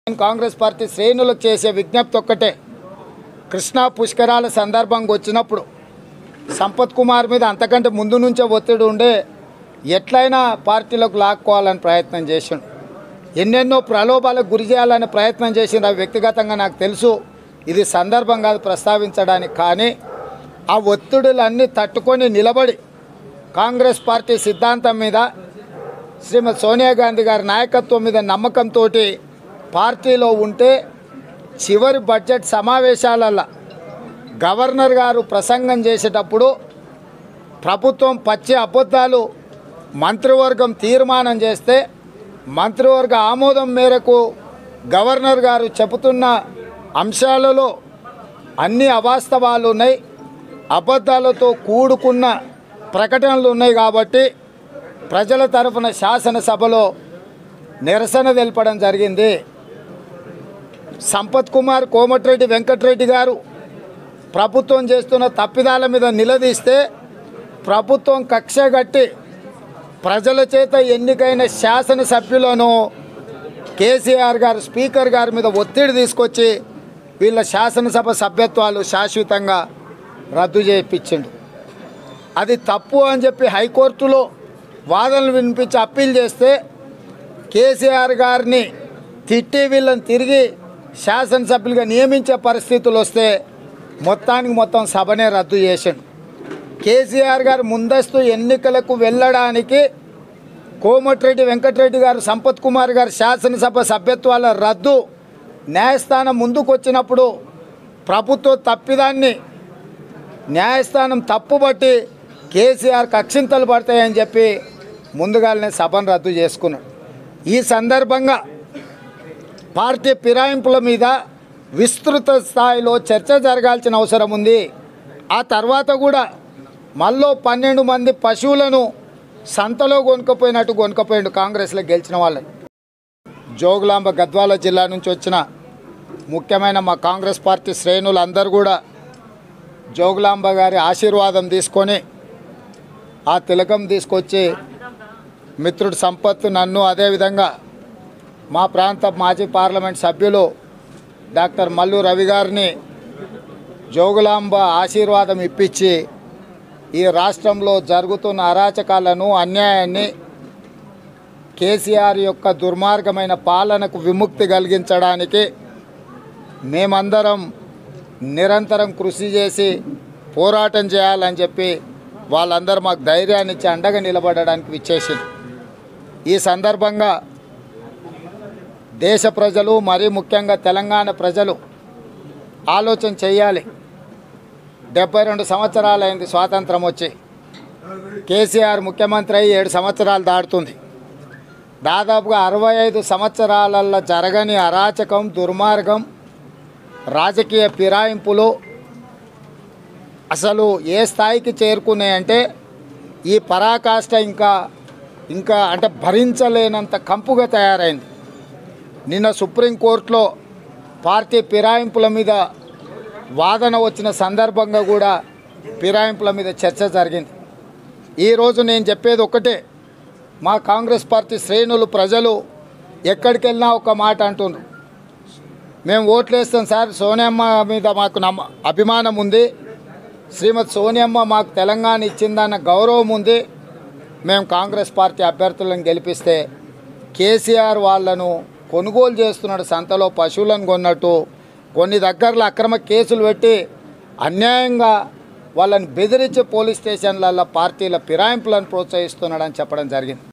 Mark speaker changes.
Speaker 1: Congress party శ్రేణులకు చేసే విజ్ఞప్తి ఒక్కటే కృష్ణా పుష్కరాల సందర్భంగా వచ్చినప్పుడు సంపత్ కుమార్ మీద అంతకంటే ముందు నుంచే ఒత్తిడి ఉండే ఎట్లయినా పార్టీలకు లాక్కోవాలని ప్రయత్నం చేసిండు ఎన్నెన్నో ప్రలోభాలకు గురి చేయాలని ప్రయత్నం చేసిండు అవి వ్యక్తిగతంగా నాకు తెలుసు ఇది సందర్భం కాదు ప్రస్తావించడానికి కానీ ఆ ఒత్తిడులన్నీ తట్టుకొని నిలబడి కాంగ్రెస్ పార్టీ సిద్ధాంతం మీద శ్రీమతి సోనియా గాంధీ గారి నాయకత్వం మీద నమ్మకంతో పార్టీలో ఉంటే చివరి బడ్జెట్ సమావేశాలల్లో గవర్నర్ గారు ప్రసంగం చేసేటప్పుడు ప్రభుత్వం పచ్చి అబద్ధాలు మంత్రివర్గం తీర్మానం చేస్తే మంత్రివర్గ ఆమోదం మేరకు గవర్నర్ గారు చెబుతున్న అంశాలలో అన్ని అవాస్తవాలు ఉన్నాయి అబద్ధాలతో కూడుకున్న ప్రకటనలు ఉన్నాయి కాబట్టి ప్రజల తరఫున శాసనసభలో నిరసన తెలపడం జరిగింది సంపత్ కుమార్ కోమటిరెడ్డి వెంకటరెడ్డి గారు ప్రభుత్వం చేస్తున్న తప్పిదాల మీద నిలదీస్తే ప్రభుత్వం కక్ష కట్టి ప్రజల చేత ఎన్నికైన శాసనసభ్యులను కేసీఆర్ గారు స్పీకర్ గారి మీద ఒత్తిడి తీసుకొచ్చి వీళ్ళ శాసనసభ సభ్యత్వాలు శాశ్వతంగా రద్దు చేయించిండు అది తప్పు అని చెప్పి హైకోర్టులో వాదనలు వినిపించి అప్పీల్ చేస్తే కేసీఆర్ గారిని తిట్టి వీళ్ళని తిరిగి శాసనసభ్యులుగా నియమించే పరిస్థితులు వస్తే మొత్తానికి మొత్తం సభనే రద్దు చేసిండు కేసీఆర్ గారు ముందస్తు ఎన్నికలకు వెళ్ళడానికి కోమటిరెడ్డి వెంకటరెడ్డి గారు సంపత్ కుమార్ గారు శాసనసభ సభ్యత్వాల రద్దు న్యాయస్థానం ముందుకు వచ్చినప్పుడు ప్రభుత్వ తప్పిదాన్ని న్యాయస్థానం తప్పుబట్టి కేసీఆర్ కక్షింతలు పడతాయని చెప్పి ముందుగానే సభను రద్దు చేసుకున్నాడు ఈ సందర్భంగా పార్టీ ఫిరాయింపుల మీద విస్తృత స్థాయిలో చర్చ జరగాల్సిన అవసరం ఉంది ఆ తర్వాత కూడా మళ్ళీ పన్నెండు మంది పశువులను సంతలో కొనుక్కపోయినట్టు కొనుక్కపోయిండు కాంగ్రెస్లో గెలిచిన వాళ్ళని జోగులాంబ గద్వాల జిల్లా నుంచి వచ్చిన ముఖ్యమైన మా కాంగ్రెస్ పార్టీ శ్రేణులందరూ కూడా జోగులాంబ గారి ఆశీర్వాదం తీసుకొని ఆ తిలకం తీసుకొచ్చి మిత్రుడు సంపత్ నన్ను అదేవిధంగా మా ప్రాంత మాజీ పార్లమెంట్ సభ్యులు డాక్టర్ మల్లు రవి గారిని జోగులాంబ ఆశీర్వాదం ఇప్పించి ఈ రాష్ట్రంలో జరుగుతున్న అరాచకాలను అన్యాయాన్ని కేసీఆర్ యొక్క దుర్మార్గమైన పాలనకు విముక్తి కలిగించడానికి మేమందరం నిరంతరం కృషి చేసి పోరాటం చేయాలని చెప్పి వాళ్ళందరూ మాకు ధైర్యాన్ని ఇచ్చి అండగా నిలబడడానికి విచ్చేసింది ఈ సందర్భంగా దేశ ప్రజలు మరీ ముఖ్యంగా తెలంగాణ ప్రజలు ఆలోచన చేయాలి డెబ్బై రెండు సంవత్సరాలైంది స్వాతంత్రం వచ్చి కేసీఆర్ ముఖ్యమంత్రి అయ్యి ఏడు సంవత్సరాలు దాటుతుంది దాదాపుగా అరవై ఐదు సంవత్సరాలల్లో జరగని అరాచకం దుర్మార్గం రాజకీయ ఫిరాయింపులు అసలు ఏ స్థాయికి చేరుకున్నాయంటే ఈ పరాకాష్ట ఇంకా ఇంకా అంటే భరించలేనంత కంపుగా తయారైంది నిన్న సుప్రీంకోర్టులో పార్టీ ఫిరాయింపుల మీద వాదన వచ్చిన సందర్భంగా కూడా ఫిరాయింపుల మీద చర్చ జరిగింది ఈరోజు నేను చెప్పేది ఒకటే మా కాంగ్రెస్ పార్టీ శ్రేణులు ప్రజలు ఎక్కడికి వెళ్ళినా ఒక మాట అంటున్నారు మేము ఓట్లు వేస్తాం సార్ సోనియమ్మ మీద మాకు నమ్మ అభిమానం ఉంది శ్రీమతి సోనియమ్మ మాకు తెలంగాణ ఇచ్చిందన్న గౌరవం ఉంది మేము కాంగ్రెస్ పార్టీ అభ్యర్థులను గెలిపిస్తే కేసీఆర్ వాళ్ళను కొనుగోలు చేస్తున్నాడు సంతలో పశువులను కొన్నట్టు కొన్ని దగ్గరలో అక్రమ కేసులు పెట్టి అన్యాయంగా వాళ్ళని బెదిరించే పోలీస్ స్టేషన్లలో పార్టీల ఫిరాయింపులను ప్రోత్సహిస్తున్నాడని చెప్పడం జరిగింది